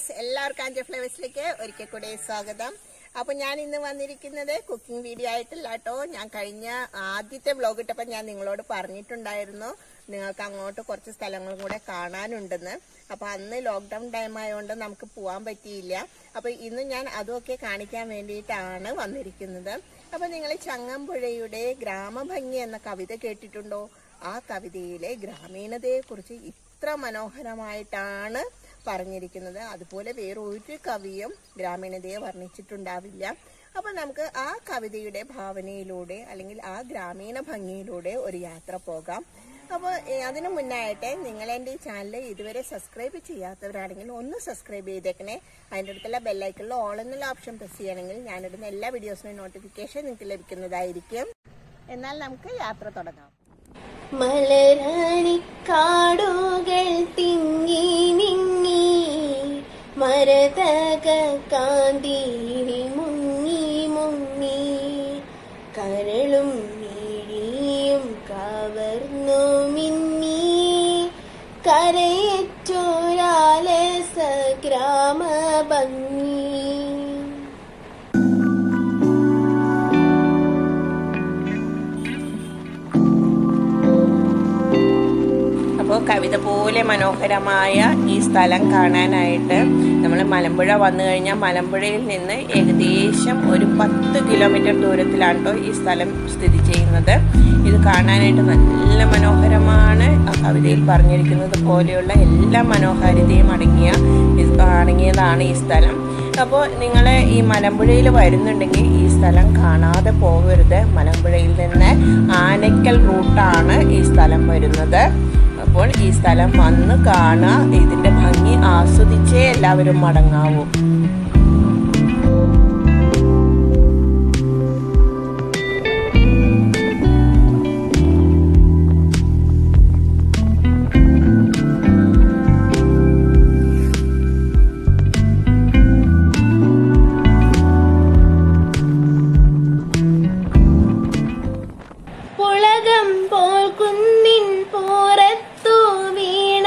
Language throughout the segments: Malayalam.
ഫ്ലവേഴ്സ് എല്ലാവർക്കും അഞ്ച് ഫ്ലവേഴ്സിലേക്ക് ഒരിക്കൽ കൂടെ സ്വാഗതം അപ്പൊ ഞാൻ ഇന്ന് വന്നിരിക്കുന്നത് കുക്കിംഗ് വീഡിയോ ആയിട്ടില്ല കേട്ടോ ഞാൻ കഴിഞ്ഞ ആദ്യത്തെ വ്ലോഗ് ഇട്ടപ്പോൾ ഞാൻ നിങ്ങളോട് പറഞ്ഞിട്ടുണ്ടായിരുന്നു നിങ്ങൾക്ക് അങ്ങോട്ട് കുറച്ച് സ്ഥലങ്ങളും കൂടെ കാണാനുണ്ടെന്ന് അപ്പൊ അന്ന് ലോക്ക്ഡൌൺ ടൈം ആയതുകൊണ്ട് നമുക്ക് പോകാൻ പറ്റിയില്ല അപ്പൊ ഇന്ന് ഞാൻ അതൊക്കെ കാണിക്കാൻ വേണ്ടിയിട്ടാണ് വന്നിരിക്കുന്നത് അപ്പൊ നിങ്ങൾ ചങ്ങമ്പുഴയുടെ ഗ്രാമഭംഗി എന്ന കവിത കേട്ടിട്ടുണ്ടോ ആ കവിതയിലെ ഗ്രാമീണതയെ കുറിച്ച് ഇത്ര മനോഹരമായിട്ടാണ് പറഞ്ഞിരിക്കുന്നത് അതുപോലെ വേറെ ഒരു കവിയും ഗ്രാമീണതയെ വർണ്ണിച്ചിട്ടുണ്ടാവില്ല അപ്പൊ നമുക്ക് ആ കവിതയുടെ ഭാവനയിലൂടെ അല്ലെങ്കിൽ ആ ഗ്രാമീണ ഭംഗിയിലൂടെ ഒരു യാത്ര പോകാം അപ്പോൾ അതിനു മുന്നായിട്ട് നിങ്ങൾ എൻ്റെ ഈ ചാനൽ ഇതുവരെ സബ്സ്ക്രൈബ് ചെയ്യാത്തവരാണെങ്കിൽ ഒന്ന് സബ്സ്ക്രൈബ് ചെയ്തേക്കണേ അതിൻ്റെ അടുത്തുള്ള ബെല്ലൈക്കണിൽ ഓൾ എന്നുള്ള ഓപ്ഷൻ പ്രസ് ചെയ്യണമെങ്കിൽ ഞാനിടുന്ന എല്ലാ വീഡിയോസിനും നോട്ടിഫിക്കേഷൻ നിങ്ങൾക്ക് ലഭിക്കുന്നതായിരിക്കും എന്നാൽ നമുക്ക് യാത്ര തുടങ്ങാം മലരാണിക്കാടുകൾ തിങ്ങി നിങ്ങി മരതക കാന്തിരി മുങ്ങി മുങ്ങി കരളും മിഴിയും കവർന്നു മിന്നി കരയറ്റോരാലസ ഗ്രാമ ഭംഗി അപ്പോൾ കവിത പോലെ മനോഹരമായ ഈ സ്ഥലം കാണാനായിട്ട് നമ്മൾ മലമ്പുഴ വന്നു കഴിഞ്ഞാൽ മലമ്പുഴയിൽ നിന്ന് ഏകദേശം ഒരു പത്ത് കിലോമീറ്റർ ദൂരത്തിലാണ് കേട്ടോ ഈ സ്ഥലം സ്ഥിതി ചെയ്യുന്നത് ഇത് കാണാനായിട്ട് നല്ല മനോഹരമാണ് ആ കവിതയിൽ പറഞ്ഞിരിക്കുന്നത് പോലെയുള്ള എല്ലാ മനോഹാരിതയും അടങ്ങിയ അടങ്ങിയതാണ് ഈ സ്ഥലം അപ്പോൾ നിങ്ങൾ ഈ മലമ്പുഴയിൽ വരുന്നുണ്ടെങ്കിൽ ഈ സ്ഥലം കാണാതെ പോകരുത് മലമ്പുഴയിൽ നിന്ന് ആനക്കൽ റൂട്ടാണ് ഈ സ്ഥലം വരുന്നത് അപ്പോൾ ഈ സ്ഥലം വന്ന് കാണുക ഇതിന്റെ ഭംഗി ആസ്വദിച്ചേ എല്ലാവരും മടങ്ങാവൂ പുളകം പോൽ കുന്നിൻ പുറത്തു വീണ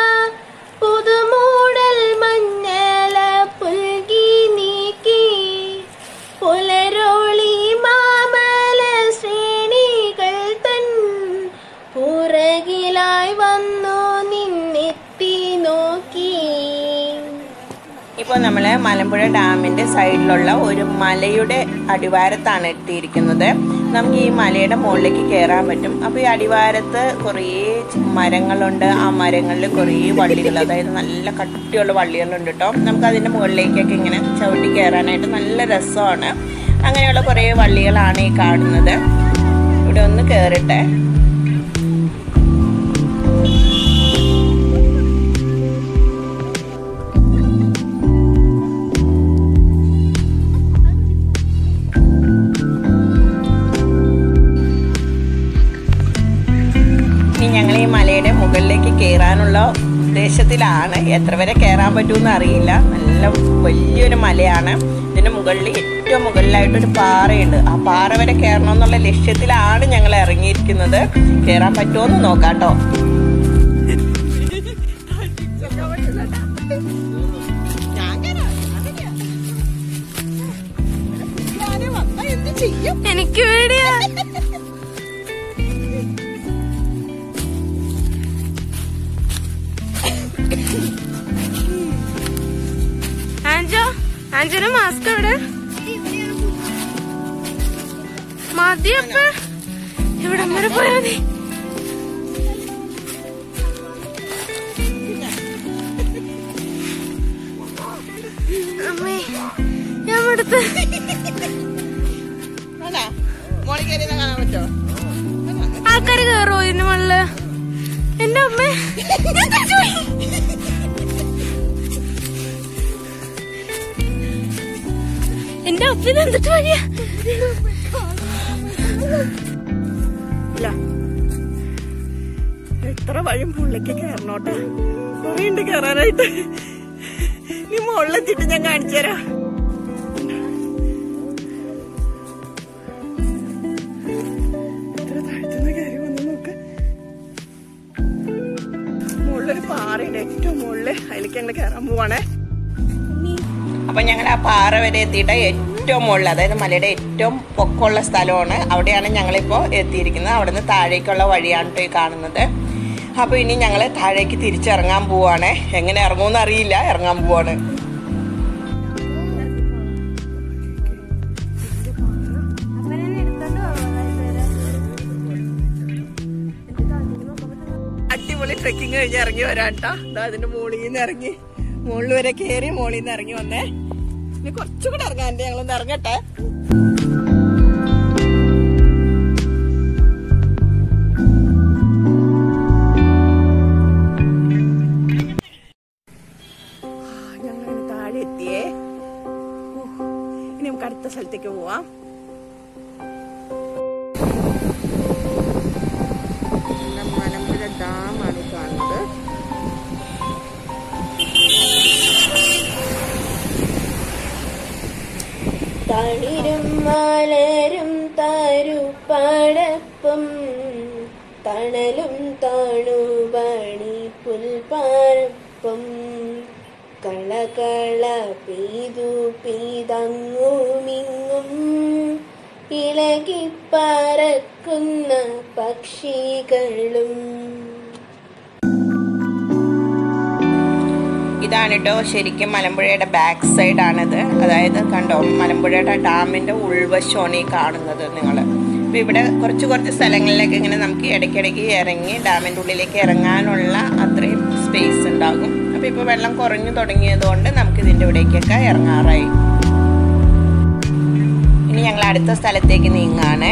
പുതുമൂടൽ മഞ്ഞള പുൽകി നീക്കി പുലരോളി മാമല ശ്രേണികൾ തൻ പുറകിലായി വന്നു നിന്നെത്തി നോക്കി ഇപ്പോൾ നമ്മൾ മലമ്പുഴ ഡാമിന്റെ സൈഡിലുള്ള ഒരു മലയുടെ അടിവാരത്താണ് എത്തിയിരിക്കുന്നത് നമുക്ക് ഈ മലയുടെ മുകളിലേക്ക് കയറാൻ പറ്റും അപ്പോൾ ഈ അടിവാരത്ത് കുറേ മരങ്ങളുണ്ട് ആ മരങ്ങളിൽ കുറേ വള്ളികൾ അതായത് നല്ല കട്ടിയുള്ള വള്ളികളുണ്ട് കേട്ടോ നമുക്ക് അതിൻ്റെ മുകളിലേക്കൊക്കെ ഇങ്ങനെ ചവിട്ടി കയറാനായിട്ട് നല്ല രസമാണ് അങ്ങനെയുള്ള കുറേ വള്ളികളാണ് ഈ കാണുന്നത് ഇവിടെ ഒന്ന് കയറട്ടെ ഇനി ഞങ്ങൾ ഈ മലയുടെ മുകളിലേക്ക് കയറാനുള്ള ഉദ്ദേശത്തിലാണ് എത്ര വരെ കയറാൻ പറ്റുമെന്ന് അറിയില്ല നല്ല വലിയൊരു മലയാണ് ഇതിന്റെ മുകളിൽ ഏറ്റവും മുകളിലായിട്ടൊരു പാറയുണ്ട് ആ പാറ വരെ കയറണം എന്നുള്ള ലക്ഷ്യത്തിലാണ് ഞങ്ങൾ ഇറങ്ങിയിരിക്കുന്നത് കയറാൻ പറ്റുമോ എന്ന് നോക്കാട്ടോ എനിക്ക് പേടിയാ ആൻജോ ആൻജോന്റെ മാസ്ക് എവിടെ മതിയപ്പ ഇവിടെ വരെ പോയാ മതി അമ്മേ ഞാൻ എടുത്ത് മോളിൽ കയറി കാണാൻ പറ്റുമോ ആൾക്കാര് കേറോ ഇതിന് മുകളില് എന്റെ അമ്മ ഞാൻ തിരിച്ചുപോയി. എന്റെ അപ്പിന് എന്തിട്ട് വഴിയാ ഇല്ല എത്ര വഴിയും പുള്ളിക്ക് കയറണോട്ടെ കൊറേ ഉണ്ട് കയറാനായിട്ട് നീ മുകളിലെത്തിയിട്ട് ഞാൻ കാണിച്ചു തരാം എത്ര താഴ്ത്തുന്ന കയറി വന്ന് നോക്ക് മുകളിലൊരു പാറയുണ്ട് ഏറ്റവും മുകളില് അതിലേക്ക് ഞങ്ങൾ കയറാൻ പോവാണേ അപ്പം ഞങ്ങൾ ആ പാറ വരെ എത്തിയിട്ട് ഏറ്റവും മുകളിൽ അതായത് മലയുടെ ഏറ്റവും പൊക്കമുള്ള സ്ഥലമാണ് അവിടെയാണ് ഞങ്ങളിപ്പോൾ എത്തിയിരിക്കുന്നത് അവിടെ നിന്ന് താഴേക്കുള്ള വഴിയാണ് കേട്ടോ ഈ കാണുന്നത് അപ്പോൾ ഇനി ഞങ്ങൾ താഴേക്ക് തിരിച്ചിറങ്ങാൻ പോവാണ് എങ്ങനെ ഇറങ്ങുമെന്ന് അറിയില്ല ഇറങ്ങാൻ പോവാണ് അടിപൊളി ട്രെക്കിംഗ് കഴിഞ്ഞ് ഇറങ്ങി വരാട്ടോ ഇതാ അതിന്റെ മുകളിൽ നിന്ന് ഇറങ്ങി മുകളിൽ വരെ കയറി മുകളിൽ നിന്ന് ഇറങ്ങി വന്നേ ഇനി കുറച്ചുകൂടെ ഇറങ്ങാൻ ഞങ്ങളൊന്ന് ഇറങ്ങട്ടെ ഞങ്ങൾ താഴെ എത്തിയേ ഓ, ഇനി നമുക്ക് അടുത്ത സ്ഥലത്തേക്ക് പോവാം നമ്മുടെ മലമ്പുഴ ഡാമാണ് ഈ കാണുന്നത് തളിരും മലരും തരുപ്പടപ്പം തണലും താണുപണി പുൽപ്പാരപ്പം കളകള പെയ്തു പെയ്തങ്ങുമിങ്ങും ഇളകിപ്പറക്കുന്ന പക്ഷികളും ഇതാണ് കേട്ടോ ശരിക്കും മലമ്പുഴയുടെ ബാക്ക് സൈഡ് ആണിത് അതായത് കണ്ടോ മലമ്പുഴയുടെ ഡാമിന്റെ ഉൾവശമാണ് ഈ കാണുന്നത് നിങ്ങൾ അപ്പോൾ ഇവിടെ കുറച്ച് കുറച്ച് സ്ഥലങ്ങളിലേക്ക് ഇങ്ങനെ നമുക്ക് ഇടയ്ക്കിടയ്ക്ക് ഇറങ്ങി ഡാമിൻ്റെ ഉള്ളിലേക്ക് ഇറങ്ങാനുള്ള അത്രയും സ്പേസ് ഉണ്ടാകും അപ്പോൾ ഇപ്പോൾ വെള്ളം കുറഞ്ഞു തുടങ്ങിയതുകൊണ്ട് നമുക്ക് ഇതിൻ്റെ ഇവിടേക്കൊക്കെ ഇറങ്ങാറായി ഇനി ഞങ്ങൾ അടുത്ത സ്ഥലത്തേക്ക് നീങ്ങാണ്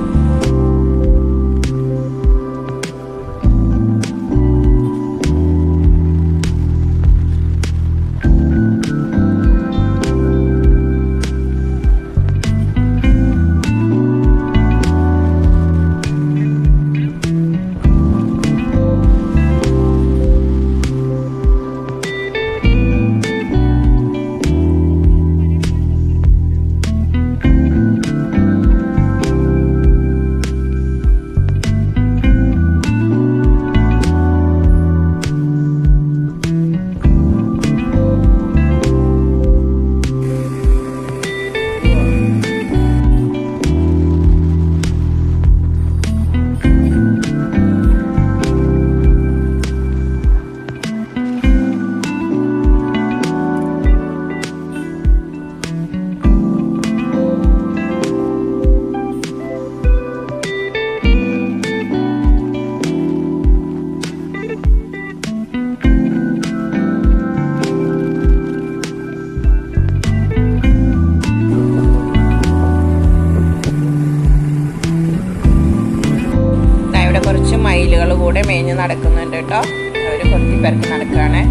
ദാ ഇവിടെ കുറച്ച് മയിലുകൾ കൂടെ മേഞ്ഞ് നടക്കുന്നുണ്ട് കേട്ടോ അവർ കൊത്തി പെരക്കി നടക്കുകയാണ്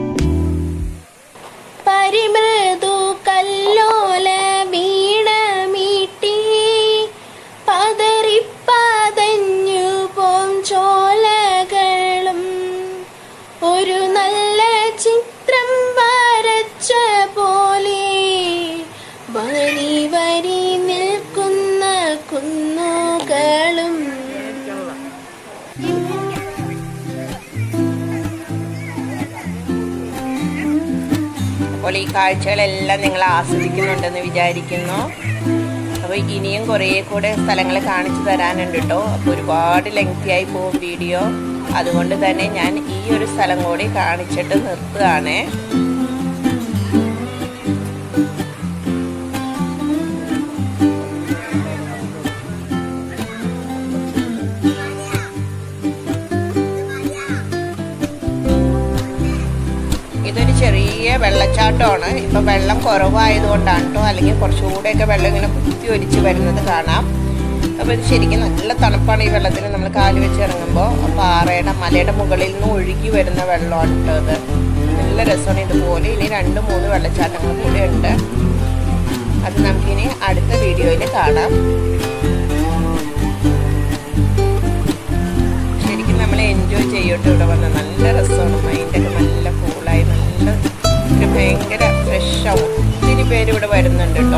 പരിമൃദു കല്ലോല വീണമീട്ടി പതറിപ്പതഞ്ഞു പോം ചോലകളും ഒരു നല്ല ചിത്രം വരച്ച പോലെ വരി വരി നിൽക്കുന്ന കുന്നുകളും അപ്പോൾ ഈ കാഴ്ചകളെല്ലാം നിങ്ങൾ ആസ്വദിക്കുന്നുണ്ടെന്ന് വിചാരിക്കുന്നു അപ്പോൾ ഇനിയും കുറേ കൂടെ സ്ഥലങ്ങൾ കാണിച്ചു തരാനുണ്ട് കേട്ടോ അപ്പോൾ ഒരുപാട് ലെങ്തി ആയി പോകും വീഡിയോ അതുകൊണ്ട് തന്നെ ഞാൻ ഈ ഒരു സ്ഥലം കൂടി കാണിച്ചിട്ട് നിർത്തുകയാണ് ഇതൊരു ചെറിയ വെള്ളച്ചാട്ടമാണ് ഇപ്പൊ വെള്ളം കുറവായതുകൊണ്ടാണ് കേട്ടോ അല്ലെങ്കിൽ കുറച്ചുകൂടെയൊക്കെ വെള്ളം ഇങ്ങനെ കുത്തി ഒലിച്ച് വരുന്നത് കാണാം അപ്പോൾ ഇത് ശരിക്കും നല്ല തണുപ്പാണ് ഈ വെള്ളത്തിന് നമ്മൾ കാല് വെച്ച് ഇറങ്ങുമ്പോൾ പാറയുടെ മലയുടെ മുകളിൽ നിന്ന് ഒഴുകി വരുന്ന വെള്ളമാണ് കേട്ടോ ഇത് നല്ല രസമാണ് ഇതുപോലെ ഇനി രണ്ട് മൂന്ന് വെള്ളച്ചാട്ടങ്ങൾ കൂടെ ഉണ്ട് അത് നമുക്കിനി അടുത്ത വീഡിയോയിൽ കാണാം ശരിക്കും നമ്മൾ എൻജോയ് ചെയ്യോട്ട് ഇവിടെ വന്ന് നല്ല രസമാണ് മൈൻഡൊക്കെ നല്ല കൂളായി നല്ല ഒരു ഭയങ്കര ഫ്രഷാവും ഒത്തിരി പേര് ഇവിടെ വരുന്നുണ്ട് കേട്ടോ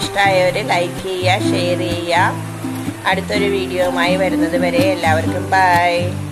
ഇഷ്ടമായവർ ലൈക്ക് ചെയ്യുക ഷെയർ ചെയ്യുക അടുത്തൊരു വീഡിയോയുമായി വരുന്നത് വരെ എല്ലാവർക്കും ബൈ